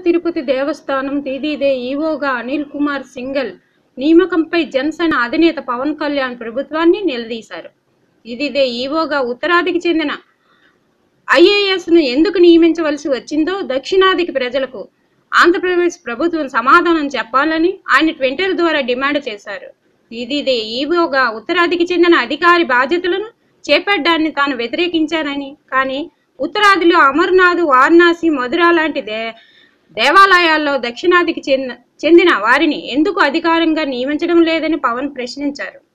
తిరుపతి దేవస్థానం తీదీదే ఈవోగా అనిల్ కుమార్ సింగల్ నియామకంపై జనసేన అధినేత పవన్ కళ్యాణ్ ప్రభుత్వాన్ని నిలదీశారు తీదీదే ఈవోగా ఉత్తరాదికి చెందిన ఐఏఎస్ను ఎందుకు నియమించవలసి వచ్చిందో దక్షిణాదికి ప్రజలకు ఆంధ్రప్రదేశ్ ప్రభుత్వం సమాధానం చెప్పాలని ఆయన ట్విట్టర్ ద్వారా డిమాండ్ చేశారు తీదీదే ఈవోగా ఉత్తరాదికి చెందిన అధికారి బాధ్యతలను చేపట్టాన్ని తాను వ్యతిరేకించానని కానీ ఉత్తరాదిలో అమర్నాథ్ వారణాసి మధుర లాంటి దే దేవాలయాల్లో దక్షిణాదికి చెందిన చెందిన వారిని ఎందుకు అధికారంగా నియమించడం లేదని పవన్ ప్రశ్నించారు